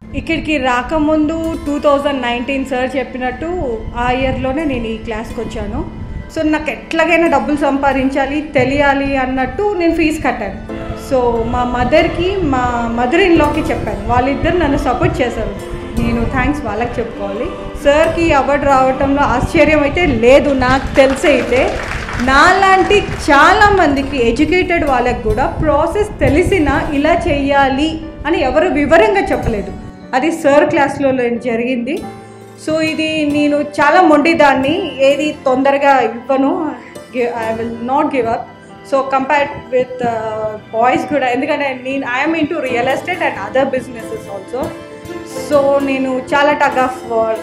ఇక్కడికి రాకముందు two thousand nineteen sir చెప్పినట్టు ఆ ఇయర్లోనే నేను ఈ క్లాస్కి వచ్చాను సో నాకు ఎట్లాగైనా డబ్బులు సంపాదించాలి తెలియాలి అన్నట్టు నేను ఫీజు కట్టాను సో మా మదర్కి మా మదర్ ఇన్లోకి చెప్పాను వాళ్ళిద్దరు నన్ను సపోర్ట్ చేశారు నేను థ్యాంక్స్ వాళ్ళకి చెప్పుకోవాలి సార్కి అవార్డు రావటంలో ఆశ్చర్యం అయితే లేదు నాకు తెలిసి అయితే నాలాంటి చాలామందికి ఎడ్యుకేటెడ్ వాళ్ళకి కూడా ప్రాసెస్ తెలిసినా ఇలా చెయ్యాలి అని ఎవరు వివరంగా చెప్పలేదు అది సార్ క్లాస్లో జరిగింది సో ఇది నేను చాలా మొండిదాన్ని ఏది తొందరగా ఇవ్వను I will not give up so compared with boys కూడా ఎందుకంటే నేను I'm into real estate and other businesses also so నేను చాలా టగ్ ఆఫ్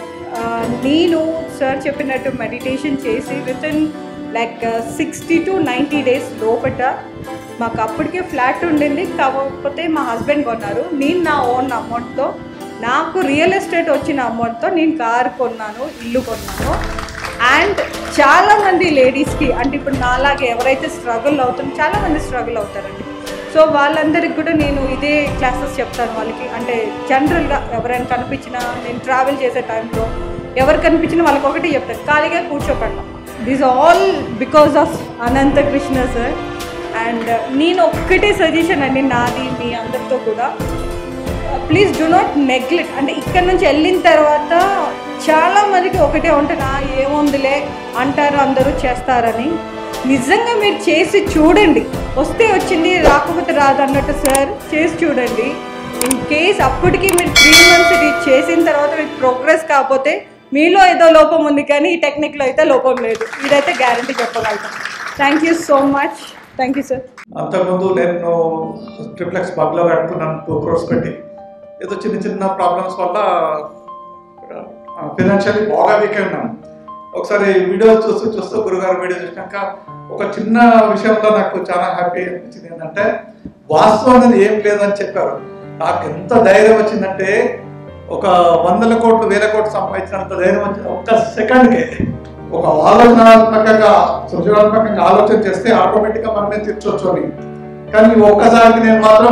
నేను సార్ చెప్పినట్టు మెడిటేషన్ చేసి within like sixty to ninety days లోపట మాకు అప్పటికే ఫ్లాట్ ఉండింది కాకపోతే మా హస్బెండ్ కొన్నారు నేను నా ఓన్ అమౌంట్తో నాకు రియల్ ఎస్టేట్ వచ్చిన అమౌంట్తో నేను కార్ కొన్నాను ఇల్లు కొన్నాను అండ్ చాలామంది లేడీస్కి అంటే ఇప్పుడు నాలాగే ఎవరైతే స్ట్రగుల్ అవుతారో చాలామంది స్ట్రగుల్ అవుతారండి సో వాళ్ళందరికి కూడా నేను ఇదే క్లాసెస్ చెప్తాను వాళ్ళకి అంటే జనరల్గా ఎవరైనా కనిపించినా నేను ట్రావెల్ చేసే టైంలో ఎవరు కనిపించినా వాళ్ళకి ఒకటి చెప్తాను ఖాళీగా కూర్చోకండి this all because of Anantha Krishna sir and నేను ఒక్కటే సజెషన్ అండి నాది మీ అందరితో కూడా ప్లీజ్ డూ నాట్ నెగ్లెక్ట్ అంటే ఇక్కడ నుంచి వెళ్ళిన తర్వాత చాలా మందికి ఒకటే ఉంటుంది "ఆ, ఏముందిలే అంటారు అందరూ చేస్తారని నిజంగా మీరు చేసి చూడండి వస్తే వచ్చింది రాకపోతే రాదు అన్నట్టు సార్ చేసి చూడండి ఇన్ కేస్ అప్పటికి మీరు త్రీ మంత్స్ ఇది చేసిన తర్వాత మీకు ప్రోగ్రెస్ కాకపోతే మీలో ఏదో లోపం ఉంది కానీ ఈ టెక్నిక్లో అయితే లోపం లేదు ఇదైతే గ్యారంటీ చెప్పగలుగుతాం thank you so much thank you sir అంతకుముందు నేను ట్రిప్లెక్స్ పబ్లో కట్టుకున్నాను టూ క్రోర్స్ పెట్టి ఏదో చిన్న చిన్న ప్రాబ్లమ్స్ వల్ల ఫినాన్షియల్లీ బాగా వీక్ అయి ఉన్నాను ఒకసారి వీడియో చూస్తూ చూస్తూ గురుగారు వీడియో చూసినాక ఒక చిన్న విషయంలో నాకు చాలా హ్యాపీ అనిపించింది ఏంటంటే వాస్తవం అనేది ఏం లేదని చెప్పారు నాకు ఎంత ధైర్యం వచ్చిందంటే ఒక వందల కోట్లు వేల కోట్లు సంపాదించినంత ధైర్యం వచ్చింది ఒక్క సెకండ్కే ఒక ఆలోచనాత్మకంగా సృజనాత్మకంగా ఆలోచన చేస్తే ఆటోమేటిక్గా మనమే తీర్చొచ్చు అని కానీ ఒక్కసారికి నేను మాత్రం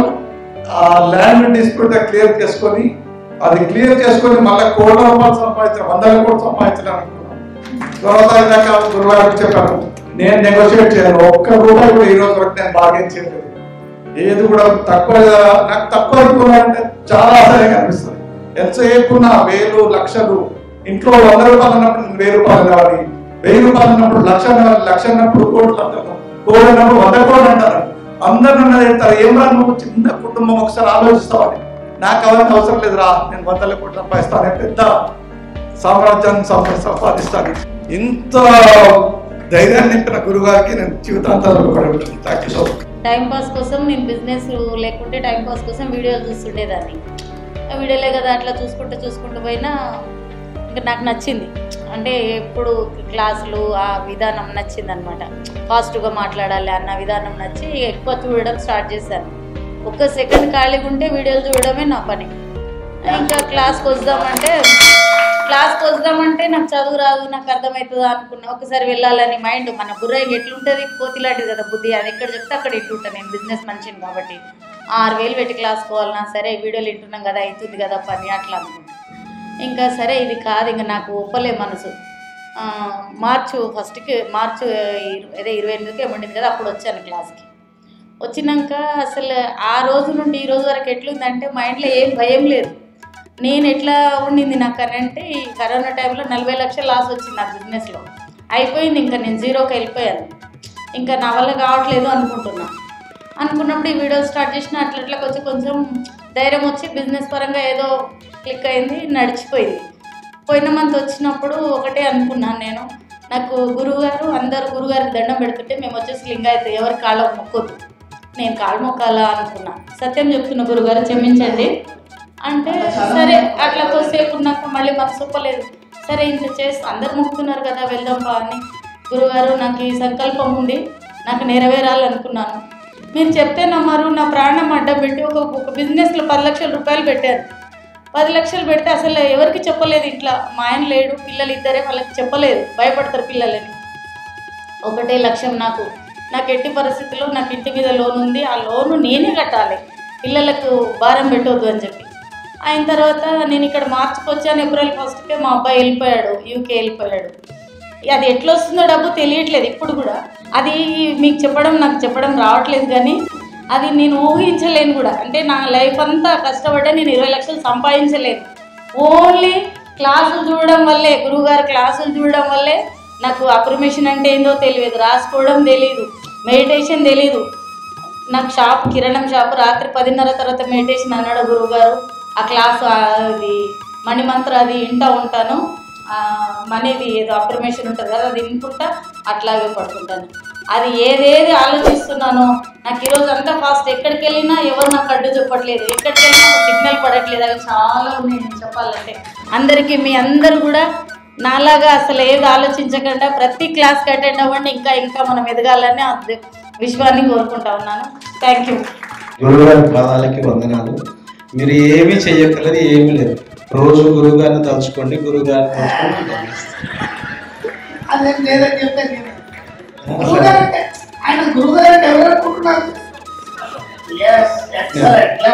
ఆ ల్యాండ్ డిస్ప్యూట్ క్లియర్ చేసుకొని అది క్లియర్ చేసుకొని మళ్ళీ కోట్ల రూపాయలు సంపాదించాను వందల కోట్లు సంపాదించాలని అనుకున్నాను తర్వాత దాకా గురువారికి చెప్పాను నేను నెగోషియేట్ చేయను ఒక్క రూపాయి కూడా ఈ రోజు వరకు నేను బాగా చేయలేదు ఏది కూడా తక్కువ నాకు తక్కువ అనుకున్నానంటే చాలా ఆశ్చర్యంగా అనిపిస్తుంది ఎంతసేపు నా వేలు లక్షలు ఇంట్లో వంద రూపాయలు అన్నప్పుడు నేను వెయ్యి రూపాయలు కావాలి వెయ్యి రూపాయలు అన్నప్పుడు లక్ష లక్ష అన్నప్పుడు కోట్లు అంటారు కోటి అన్నప్పుడు వంద కోట్లు అంటారు అందరు నన్ను చెప్తారు ఏం రా నువ్వు చిన్న కుటుంబం ఒకసారి ఆలోచిస్తావని నాకు అవన్నీ అవసరం లేదురా నేను వందల కోట్లు సంపాదిస్తాను పెద్ద సామ్రాజ్యాన్ని సంపా- సంపాదిస్తాను ఇంత ధైర్యాన్ని నింపిన గురుగారికి నేను జీవితాంతాలు రుణపడి thank you so much time pass కోసం నేను బిజినెస్ లేకుంటే టైం పాస్ కోసం వీడియోలు చూస్తుండేదాన్ని ఆ వీడియోలే కదా అట్లా చూసుకుంటూ చూసుకుంటూ పోయినా ఇంకా నాకు నచ్చింది అంటే ఎప్పుడు క్లాసులు ఆ విధానం నచ్చింది అనమాట ఫాస్ట్గా మాట్లాడాలి అన్న విధానం నచ్చి ఎక్కువ చూడడం స్టార్ట్ చేశాను ఒక్క సెకండ్ ఖాళీగా ఉంటే వీడియోలు చూడడమే నా పని ఇంకా క్లాస్కి వద్దామంటే క్లాస్కి వద్దామంటే నాకు చదువు రాదు నాకు అర్థమవుతుందా అనుకున్నా ఒకసారి వెళ్ళాలని మైండ్ మన బుర్ర ఎట్లుంటుంది కోతిలాంటిది కదా బుద్ధి అది ఎక్కడ చెప్తే అక్కడ ఇట్లుంటాను నేను బిజినెస్ మనిషిని కాబట్టి ఆరు వేలు పెట్టి క్లాస్ పోవాలన్నా సరే వీడియోలు వింటున్నాం కదా అవుతుంది కదా పని అట్లా అనుకుంటా ఇంకా సరే ఇది కాదు ఇంకా నాకు ఒప్పలే మనసు ఆ, మార్చు ఫస్ట్కి మార్చు ఇరు- అదే ఇరవై ఎనిమిదికి ఏమండింది కదా అప్పుడు వచ్చాను క్లాస్కి వచ్చినాక అసలు ఆ రోజు నుండి ఈ రోజు వరకు ఎట్లుందంటే మైండ్లో ఏం భయం లేదు నేను ఎట్లా ఉండింది నాకు అని అంటే ఈ కరోనా టైంలో నలభై లక్షల లాస్ వచ్చింది నా బిజినెస్లో అయిపోయింది ఇంకా నేను జీరోకి వెళ్ళిపోయాను ఇంకా నా వల్ల కావట్లేదు అనుకుంటున్నా అనుకున్నప్పుడు ఈ వీడియో స్టార్ట్ చేసిన అట్లా అట్లా కొంచెం కొంచెం ధైర్యం వచ్చి బిజినెస్ పరంగా ఏదో క్లిక్ అయింది నడిచిపోయింది పోయిన మంత్ వచ్చినప్పుడు ఒకటే అనుకున్నాను నేను నాకు గురువుగారు అందరు గురుగారికి దండం పెడుతుంటే మేము వచ్చేసి లింగాయత్ ఎవరి కాళ్ళకు మొక్కొద్దు నేను కాళ్ళు మొక్కాలా అనుకున్నా సత్యం చెప్తున్న గురుగారు క్షమించండి అంటే సరే అట్లా కొద్దిసేపు ఉన్నాక మళ్ళీ మనసు ఒప్పలేదు సరే ఇంత చేసి అందరు మొక్కుతున్నారు కదా వెళ్దాం బా అని గురుగారు నాకు ఈ సంకల్పం ఉంది నాకు నెరవేరాలనుకున్నాను మీరు చెప్తే నమ్మరు నా ప్రాణం అడ్డం పెట్టి ఒక ఒక బిజినెస్లో పది లక్షల రూపాయలు పెట్టారు పది లక్షలు పెడితే అసలు ఎవరికి చెప్పలేదు ఇట్లా మా ఆయన లేడు పిల్లలు ఇద్దరే వాళ్ళకి చెప్పలేదు భయపడతారు పిల్లలని ఒకటే లక్ష్యం నాకు నాకు ఎట్టి పరిస్థితుల్లో నాకు ఇంటి మీద లోన్ ఉంది ఆ లోను నేనే కట్టాలి పిల్లలకు భారం పెట్టవద్దు అని చెప్పి అయిన తర్వాత నేను ఇక్కడ మార్చికి వచ్చాను ఏప్రిల్ ఫస్ట్కే మా అబ్బాయి వెళ్ళిపోయాడు యూకే వెళ్ళిపోయాడు అది ఎట్లా వస్తుందో డబ్బు తెలియట్లేదు ఇప్పుడు కూడా అది మీకు చెప్పడం నాకు చెప్పడం రావట్లేదు కానీ అది నేను ఊహించలేను కూడా అంటే నా లైఫ్ అంతా కష్టపడ్డా నేను ఇరవై లక్షలు సంపాదించలేను ఓన్లీ క్లాసులు చూడడం వల్లే గురువుగారు క్లాసులు చూడడం వల్లే నాకు అప్రిమేషన్ అంటే ఏందో తెలియదు రాసుకోవడం తెలియదు మెడిటేషన్ తెలియదు నాకు షాప్ కిరణం షాప్ రాత్రి పదిన్నర తర్వాత మెడిటేషన్ అన్నాడు గురువు గారు ఆ క్లాస్ అది మణిమంత్ర అది వింటా ఉంటాను ఆ, మనీది ఏదో అప్రిమేషన్ ఉంటుంది కదా అది వినుకుంటా అట్లాగే పడుకుంటాను అది ఏదేది ఆలోచిస్తున్నానో నాకు ఈరోజు అంతా ఫాస్ట్ ఎక్కడికి వెళ్ళినా ఎవరు నాకు అడ్డు చెప్పట్లేదు ఎక్కడికి వెళ్ళినా ఒక సిగ్నల్ పడట్లేదు అవి చాలా ఉన్నాయి నేను చెప్పాలంటే అందరికీ మీ అందరూ కూడా నాలాగా అసలు ఏది ఆలోచించకుండా ప్రతి క్లాస్కి అటెండ్ అవ్వండి ఇంకా ఇంకా మనం ఎదగాలని ఆ విశ్వాన్ని కోరుకుంటా ఉన్నాను థ్యాంక్ యూ గురువుగారి పాదాలకి వందనాలు మీరు ఏమీ చెయ్యక్కర్లేదు ఏమీ లేదు రోజు గురువు గారిని తలుచుకోండి గురువు గారిని తలుచుకోండి అదే లేదని చెప్తే నేను గురువుగారు అంటే ఆయన గురువుగారు అంటే ఎవరు అనుకుంటున్నారు ఎస్ ఎక్సలెంట్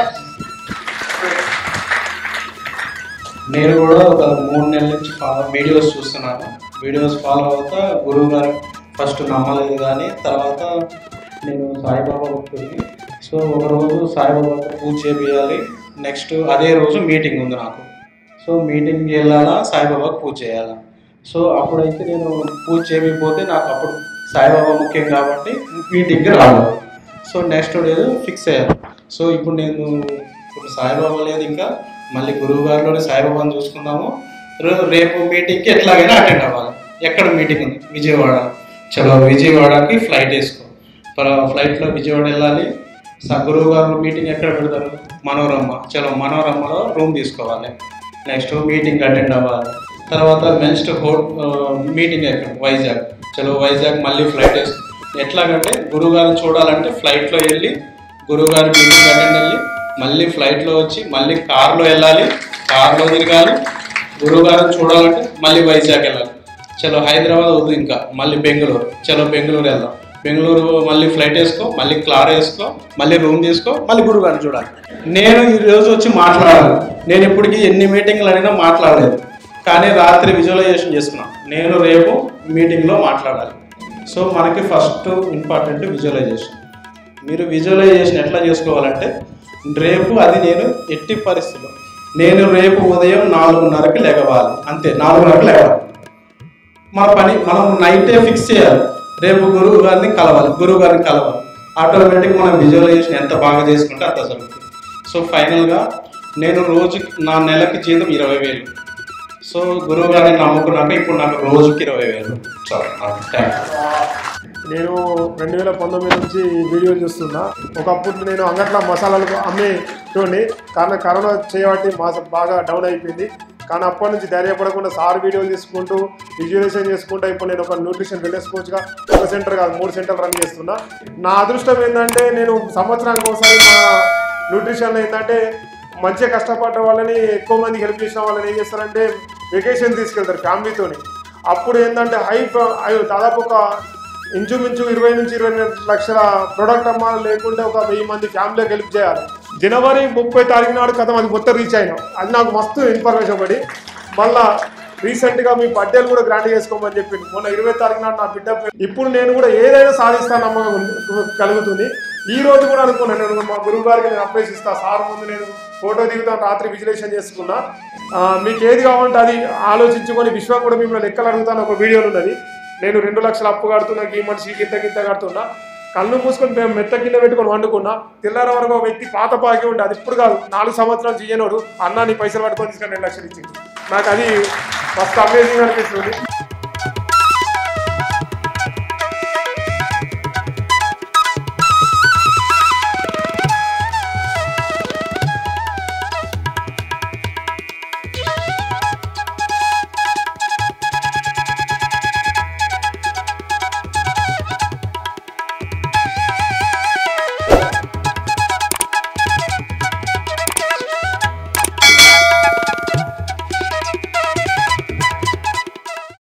నేను కూడా ఒక మూడు నెలల నుంచి ఫాలో వీడియోస్ చూస్తున్నాను వీడియోస్ ఫాలో అవుతా గురువు గారు ఫస్ట్ నమ్మలేదు కానీ తర్వాత నేను సాయిబాబా భక్తుడిని సో ఒక రోజు సాయిబాబాతో పూజ చేయాలి నెక్స్ట్ అదే రోజు మీటింగ్ ఉంది నాకు సో మీటింగ్కి వెళ్ళాలా సాయిబాబాకు పూజ చేయాలా సో అప్పుడైతే నేను పూజ చేయకపోతే నాకు అప్పుడు సాయిబాబా ముఖ్యం కాబట్టి మీటింగ్కి రావాలి సో నెక్స్ట్ డే ఫిక్స్ అయ్యాను సో ఇప్పుడు నేను ఇప్పుడు సాయిబాబా లేదు ఇంకా మళ్ళీ గురువు గారిలోనే సాయిబాబాని చూసుకుందాము రే- రేపు మీటింగ్కి ఎట్లాగైనా అటెండ్ అవ్వాలి ఎక్కడ మీటింగ్ ఉంది విజయవాడ చలో విజయవాడకి ఫ్లైట్ వేసుకో ఫ- ఫ్లైట్లో విజయవాడ వెళ్ళాలి స- గురువు గారు మీటింగ్ ఎక్కడ పెడతారు మనోరమ్మ చలో మనోరమ్మలో రూమ్ తీసుకోవాలి నెక్స్ట్ మీటింగ్ అటెండ్ అవ్వాలి తర్వాత నెక్స్ట్ హో మీటింగ్ ఎక్కడ వైజాగ్ చలో వైజాగ్ మళ్ళీ ఫ్లైట్ వేసుకో ఎట్లాగంటే గురువు గారిని చూడాలంటే ఫ్లైట్లో వెళ్ళి గురువు గారి మీటింగ్ అటెండ్ వెళ్ళి మళ్ళీ ఫ్లైట్లో వచ్చి మళ్ళీ కార్లో వెళ్ళాలి కార్లో తిరగాలి గురువు గారిని చూడాలంటే మళ్ళీ వైజాగ్ వెళ్ళాలి చలో హైదరాబాద్ వద్దు ఇంకా మళ్ళీ బెంగళూరు చలో బెంగళూరు వెళ్దాం బెంగళూరు మళ్ళీ ఫ్లైట్ వేసుకో మళ్ళీ క్లార్ వేసుకో మళ్ళీ రూమ్ తీసుకో మళ్ళీ గురువు గారిని చూడాలి నేను ఈ రోజు వచ్చి మాట్లాడాలి నేను ఇప్పటికీ ఎన్ని మీటింగ్లు అడిగినా మాట్లాడలేదు కానీ రాత్రి విజువలైజేషన్ చేసుకున్నాను నేను రేపు మీటింగ్లో మాట్లాడాలి సో మనకి ఫస్ట్ ఇంపార్టెంట్ విజువలైజేషన్ మీరు విజువలైజేషన్ ఎట్లా చేసుకోవాలంటే రేపు అది నేను ఎట్టి పరిస్థితిలో నేను రేపు ఉదయం నాలుగున్నరకి లెగవాలి అంతే నాలుగున్నరకి లెగవాలి మన పని మనం నైటే ఫిక్స్ చేయాలి రేపు గురువు గారిని కలవాలి గురువు గారిని కలవాలి ఆటోమేటిక్ మనం విజువలైజేషన్ ఎంత బాగా చేసుకుంటే అంత జరుగుతుంది సో ఫైనల్గా నేను రోజు నా నెలకి జీతం ఇరవై వేలు సో గురువు గారిని నమ్ముకున్నాక ఇప్పుడు నాకు రోజుకి ఇరవై వేలు చాలు థ్యాంక్ యూ నేను రెండు వేల పంతొమ్మిది నుంచి వీడియోలు చూస్తున్నా ఒకప్పుడు నేను అంగట్ల మసాలాలు అమ్మేటోని కానీ కరోనా చేయబట్టి మాస బాగా డౌన్ అయిపోయింది కానీ అప్పటి నుంచి ధైర్యపడకుండా సార్ వీడియోలు తీసుకుంటూ విజువలైజేషన్ చేసుకుంటూ ఇప్పుడు నేను ఒక న్యూట్రిషన్ వెల్నెస్ కోచ్గా ఒక సెంటర్ కాదు మూడు సెంటర్లు రన్ చేస్తున్నా నా అదృష్టం ఏంటంటే నేను సంవత్సరానికి ఒకసారి మా న్యూట్రిషన్లో ఏంటంటే మంచిగా కష్టపడ్డ వాళ్ళని ఎక్కువ మందికి హెల్ప్ చేసిన వాళ్ళని ఏం చేస్తారంటే వెకేషన్ తీసుకెళ్తారు ఫ్యామిలీతోని అప్పుడు ఏంటంటే హై హై దాదాపు ఒక ఇంచుమించు ఇరవై నుంచి ఇరవై రెండు లక్షల ప్రొడక్ట్ అమ్మాలి లేకుంటే ఒక వెయ్యి మంది ఫ్యామిలీకి హెల్ప్ చేయాలి జనవరి ముప్పై తారీఖు నాడు కథ అది మొత్తం రీచ్ అయినా అది నాకు మస్తు ఇన్ఫర్మేషన్ పడి మళ్ళా రీసెంట్గా మీ బర్త్డేలు కూడా గ్రాండ్ చేసుకోమని చెప్పింది మొన్న ఇరవై తారీఖు నాడు నా బిడ్డ పేరు- ఇప్పుడు నేను కూడా ఏదైనా సాధిస్తాను నమ్మకం ఉంది- కలుగుతుంది ఈ రోజు కూడా అనుకున్నాను నేను మా గురువు గారికి నేను అప్రైజ్ ఇస్తా సార్ ముందు నేను ఫోటో దిగుతాను రాత్రి విజులేషన్ చేసుకున్నా ఆ, మీకు ఏది కావాలంటే అది ఆలోచించుకొని విశ్వం కూడా మిమ్మల్ని లెక్కలు అడుగుతాను ఒక వీడియోలో ఉన్నది నేను రెండు లక్షల అప్పు కడుతున్నా ఈ మనిషికి ఇంత గింత కడుతున్నా కళ్ళు మూసుకొని మేము మెత్త కింద పెట్టుకొని వండుకున్నా తెల్లార వరకు ఒక వ్యక్తి పాత పాకి ఉండే అది ఇప్పుడు కాదు నాలుగు సంవత్సరాలు చేయనోడు అన్న నీ పైసలు పట్టుకొని తీసుకొని రెండు లక్షలు ఇచ్చింది నాకు అది మస్తు అమేజింగ్ అనిపిస్తుంది